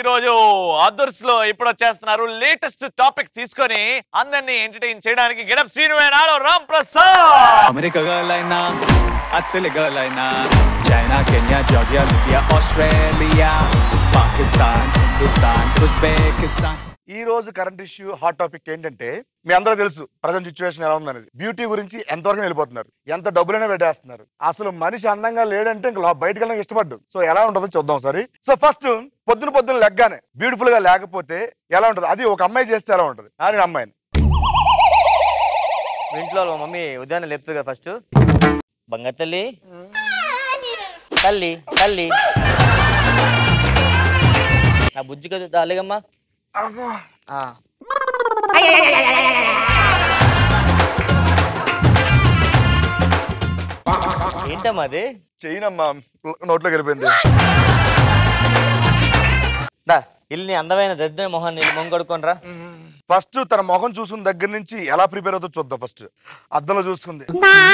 రోజు అదర్స్ లో ఇప్పుడు వచ్చేస్తున్నారు లేటెస్ట్ టాపిక్ తీసుకొని అందరినీ ఎంటర్టైన్ చేయడానికి గెడప్ సీను నాలో రామ్ ప్రసాద్ అమెరికా గర్ల్ అయినా అత్తలి గర్ల్ అయినా China Kenya Georgia Libya Australia Pakistan Hindustan Uzbekistan ఈ రోజు కరెంట్ ఇష్యూ హాట్ టాపిక్ ఏంటంటే మీ అందరూ తెలుసు ప్రజెంట్ సిచ్యువేషన్ ఎలా ఉందనేది బ్యూటీ గురించి ఎంతవరకు వెళ్ళిపోతున్నారు ఎంత డబ్బులైనా పెట్టేస్తున్నారు అసలు మనిషి అందంగా లేడంటే ఇంకా లో- బయటకు వెళ్ళడానికి ఇష్టపడ్డు సో ఎలా ఉంటుందో చూద్దాం సరే సో ఫస్ట్ పొద్దున పొద్దున లెగ్గానే బ్యూటిఫుల్ గా లేకపోతే ఎలా ఉంటుంది అది ఒక అమ్మాయి చేస్తే ఎలా ఉంటుంది అని అమ్మాయిని మీ ఇంట్లో వాళ్ళ మమ్మీ ఉదయాన్నే లేపుతుంది కదా ఫస్ట్ బంగారు తల్లి తల్లి తల్లి నా బుజ్జి కదా తాలిగమ్మా ఆ. ఏంటమ్మా అది చేయనమ్మా నోట్లోకి వెళ్ళిపోయింది దా ఇల్లు నీ అందమైన దరిద్ర మొహాన్ని మొంగడుకోనరా ఫస్ట్ తన మొహం చూసుకున్న దగ్గర నుంచి ఎలా ప్రిపేర్ అవుతుందో చూద్దాం ఫస్ట్ అద్దంలో చూసుకుంది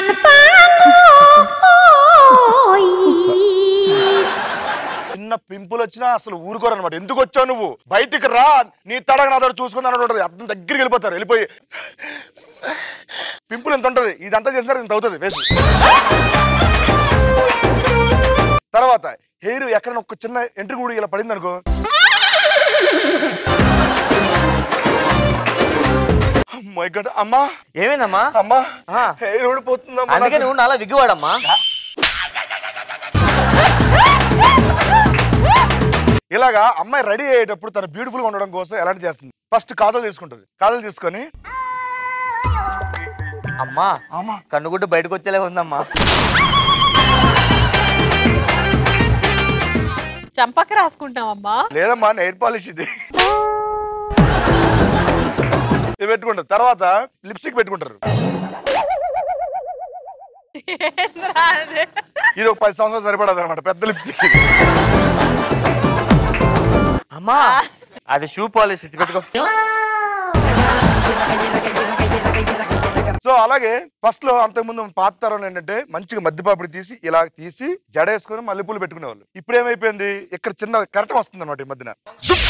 చిన్న పింపుల్ వచ్చినా అసలు ఊరుకోరు అనమాట ఎందుకు వచ్చావు నువ్వు బయటికి రా నీ తడగ నా దగ్గర చూసుకుని అన్నట్టు ఉంటుంది అద్దం దగ్గరికి వెళ్ళిపోతారు వెళ్ళిపోయి పింపుల్ ఎంత ఉంటుంది ఇదంతా చేసినారు ఇంత అవుతుంది వేసి తర్వాత హెయిర్ ఎక్కడ ఒక చిన్న ఎంట్రీ కూడా ఇలా పడింది అనుకో మై గడ్ అమ్మా ఏమైందమ్మా అమ్మా ఆ. హెయిర్ ఊడిపోతుందమ్మా అందుకే నాకు. నువ్వు నాలా విగ్గువాడమ్మా ఇలాగా అమ్మాయి రెడీ అయ్యేటప్పుడు తన బ్యూటిఫుల్ గా ఉండడం కోసం ఎలాంటి చేస్తుంది ఫస్ట్ కాజల్ తీసుకుంటుంది కాజల్ తీసుకొని అమ్మా అమ్మా కన్నుగుడ్డు బయటకు వచ్చేలా ఉందమ్మా చంపక రాసుకుంటామమ్మా లేదమ్మా నెయిర్ పాలిష్ ఇది ఇది పెట్టుకుంటారు తర్వాత లిప్స్టిక్ పెట్టుకుంటారు ఏంద్రా అది? ఇది ఒక పది సంవత్సరాలు సరిపడదు అనమాట పెద్ద లిప్స్టిక్ అమ్మా అది షూ పాలిష్ ఇచ్చి పెట్టుకో సో అలాగే ఫస్ట్ లో అంతకుముందు పాత తరం ఏంటంటే మంచిగా మద్దిపాపిడి తీసి ఇలా తీసి జడేసుకొని మల్లెపూలు పెట్టుకునేవాళ్ళు ఇప్పుడు ఏమైపోయింది ఇక్కడ చిన్న కెరటం వస్తుంది అనమాట ఈ మధ్యన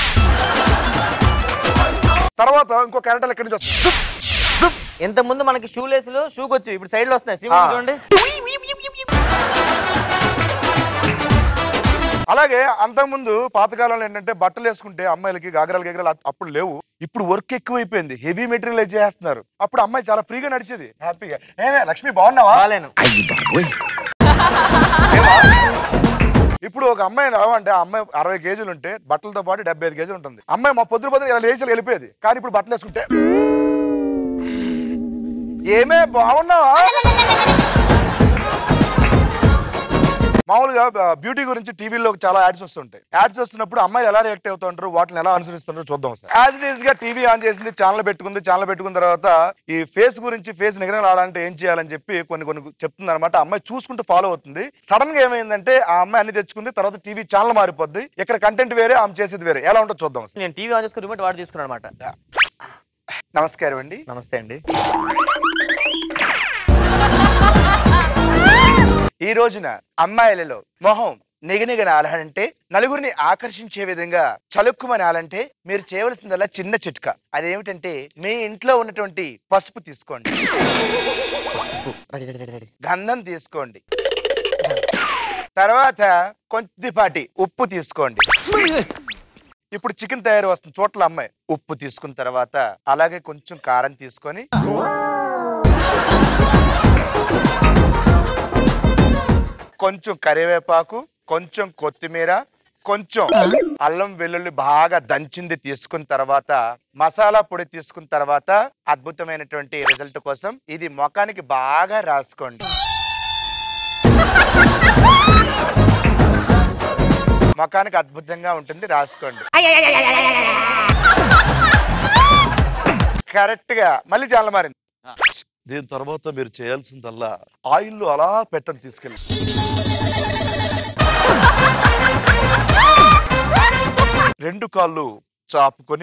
తర్వాత ఇంకో కెరటం ఎక్కడి నుంచి వస్తుంది జుప్, జుప్. ఇంత ముందు మనకి షూ లేసులు షూకి వచ్చి ఇప్పుడు సైడ్ లో వస్తున్నాయి శ్రీమంత్ ఆ. చూడండి అలాగే అంతకుముందు పాతకాలంలో ఏంటంటే బట్టలు వేసుకుంటే అమ్మాయిలకి గాగరాలు గగరాలు అ- అప్పుడు లేవు ఇప్పుడు వర్క్ ఎక్కువైపోయింది హెవీ మెటీరియల్ చేస్తున్నారు అప్పుడు అమ్మాయి చాలా ఫ్రీగా నడిచేది హ్యాపీగా ఏమే లక్ష్మి బాగున్నావా బాలేను ఇప్పుడు ఒక అమ్మాయి రావంటే ఆ అమ్మాయి అరవై కేజీలు ఉంటే బట్టలతో పాటు డెబ్బై ఐదు కేజీలు ఉంటుంది అమ్మాయి మా పొద్దున పొద్దున ఇలా లేచి వెళ్ళిపోయేది కానీ ఇప్పుడు బట్టలు వేసుకుంటే ఏమే బాగున్నావా మామూలుగా బ్యూటీ గురించి టీవీలో చాలా యాడ్స్ వస్తుంటాయి యాడ్స్ వస్తున్నప్పుడు అమ్మాయిలు ఎలా రియాక్ట్ అవుతుంటారు వాటిని ఎలా అనుసరిస్తుంటారో చూద్దాం సార్ యాజ్ ఇట్ ఈస్ గా టీవీ ఆన్ చేసింది ఛానల్ పెట్టుకుంది ఛానల్ పెట్టుకున్న తర్వాత ఈ ఫేస్ గురించి ఫేస్ నిగరం ఆడాలంటే ఏం చేయాలని చెప్పి కొన్ని కొన్ని చెప్తుంది అనమాట అమ్మాయి చూసుకుంటూ ఫాలో అవుతుంది సడన్ గా ఏమైందంటే ఆ అమ్మాయి అన్ని తెచ్చుకుంది తర్వాత టీవీ ఛానల్ మారిపోద్ది ఇక్కడ కంటెంట్ వేరే ఆమె చేసేది వేరే ఎలా ఉంటుందో చూద్దాం సార్ నేను టీవీ ఆన్ చేసుకుని రిమోట్ వాడు తీసుకున్నాను అనమాట నమస్కారం అండి నమస్తే అండి ఈ రోజున అమ్మాయిలలో మొహం నిగనిగనాలంటే నలుగురిని ఆకర్షించే విధంగా చలుక్కుమనాలంటే మీరు చేయవలసిందల్లా చిన్న చిట్కా అదేమిటంటే మీ ఇంట్లో ఉన్నటువంటి పసుపు తీసుకోండి రెడీ రెడీ రెడీ రెడీ గంధం తీసుకోండి తర్వాత కొద్దిపాటి ఉప్పు తీసుకోండి ఇప్పుడు చికెన్ తయారు వస్తుంది చోట్ల అమ్మాయి ఉప్పు తీసుకున్న తర్వాత అలాగే కొంచెం కారం తీసుకొని కొంచెం కరివేపాకు కొంచెం కొత్తిమీర కొంచెం అల్లం వెల్లుల్లి బాగా దంచింది తీసుకున్న తర్వాత మసాలా పొడి తీసుకున్న తర్వాత అద్భుతమైనటువంటి రిజల్ట్ కోసం ఇది ముఖానికి బాగా రాసుకోండి ముఖానికి అద్భుతంగా ఉంటుంది రాసుకోండి కరెక్ట్ గా మళ్ళీ చాలా మారింది దీని తర్వాత మీరు చేయాల్సిందల్లా ఆయిల్ అలా పెట్టండి తీసుకెళ్ళి రెండు కాళ్ళు చాపుకొని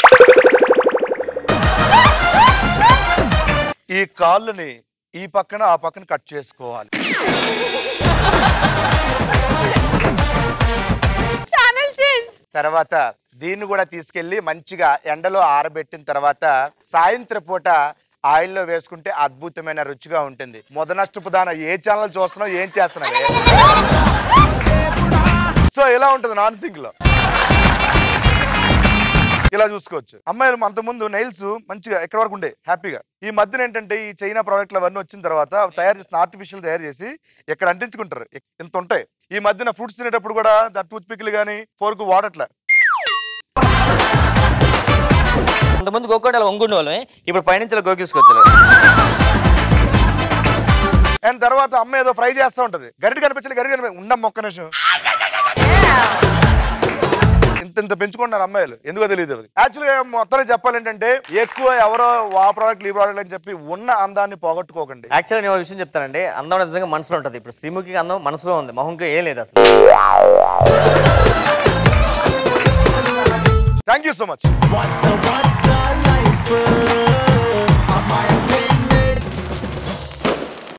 ఈ కాళ్ళని ఈ పక్కన ఆ పక్కన కట్ చేసుకోవాలి ఛానల్ చేంజ్ తర్వాత దీన్ని కూడా తీసుకెళ్లి మంచిగా ఎండలో ఆరబెట్టిన తర్వాత సాయంత్రం పూట ఆయిల్లో వేసుకుంటే అద్భుతమైన రుచిగా ఉంటుంది మొదనష్టపు దాన ఏ ఛానల్ చూస్తున్నావు ఏం చేస్తున్నావు సో ఇలా ఉంటుంది నాన్ సింక్ లో ఇలా చూసుకోవచ్చు అమ్మాయిలు అంతకుముందు నైల్స్ మంచిగా ఎక్కడి వరకు ఉండే హ్యాపీగా ఈ మధ్యన ఏంటంటే ఈ చైనా ప్రోడక్ట్లు అవన్నీ వచ్చిన తర్వాత తయారు చేసిన ఆర్టిఫిషియల్ తయారు చేసి ఇక్కడ అంటించుకుంటారు ఇ- ఇంత ఉంటాయి ఈ మధ్యన ఫ్రూట్స్ తినేటప్పుడు కూడా ద టూత్ పిక్లు కానీ ఫోర్క్ వాడట్లే అంతకుముందు గోకోట అలా వంగుండే వాళ్ళమే ఇప్పుడు పైనుంచి ఇలా గోకేసుకోవచ్చు అండ్ తర్వాత అమ్మ ఏదో ఫ్రై చేస్తూ ఉంటది గరిటి కనిపించలేదు గరిటి కనిపి ఉండం మొక్క నిమిషం ఇంత ఇంత పెంచుకుంటున్నారు అమ్మాయిలు ఎందుకో తెలియదు యాక్చువల్గా మొత్తం చెప్పాలంటే ఎక్కువ ఎవరో ఆ ప్రోడక్ట్ ఈ ప్రోడక్ట్ అని చెప్పి ఉన్న అందాన్ని పోగొట్టుకోకండి యాక్చువల్గా నేను ఒక విషయం చెప్తానండి అందం నిజంగా మనసులో ఉంటుంది ఇప్పుడు శ్రీముఖికి అందం మనసులో ఉంది మొహంకి ఏం లేదు అసలు thank you so much What the what the life